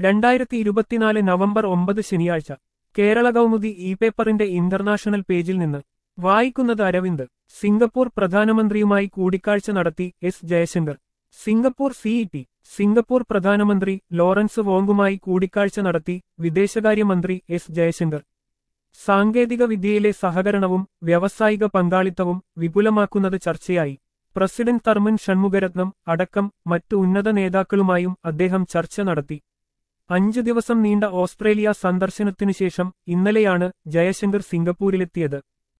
രണ്ടായിരത്തി ഇരുപത്തിനാല് നവംബർ ഒമ്പത് ശനിയാഴ്ച കേരള കൗമുദി ഇ പേപ്പറിന്റെ ഇന്റർനാഷണൽ പേജിൽ നിന്ന് വായിക്കുന്നത് അരവിന്ദ് സിംഗപ്പൂർ പ്രധാനമന്ത്രിയുമായി കൂടിക്കാഴ്ച നടത്തി എസ് ജയശങ്കർ സിംഗപ്പൂർ സിഇടി സിംഗപ്പൂർ പ്രധാനമന്ത്രി ലോറൻസ് വോങ്കുമായി കൂടിക്കാഴ്ച നടത്തി വിദേശകാര്യമന്ത്രി എസ് ജയശങ്കർ സാങ്കേതിക വിദ്യയിലെ സഹകരണവും വ്യാവസായിക പങ്കാളിത്തവും വിപുലമാക്കുന്നത് ചർച്ചയായി പ്രസിഡന്റ് തർമൻ ഷൺമുഖരത്നം അടക്കം മറ്റു ഉന്നത നേതാക്കളുമായും അദ്ദേഹം ചർച്ച നടത്തി അഞ്ചു ദിവസം നീണ്ട ഓസ്ട്രേലിയ സന്ദർശനത്തിനുശേഷം ഇന്നലെയാണ് ജയശങ്കർ സിംഗപ്പൂരിലെത്തിയത്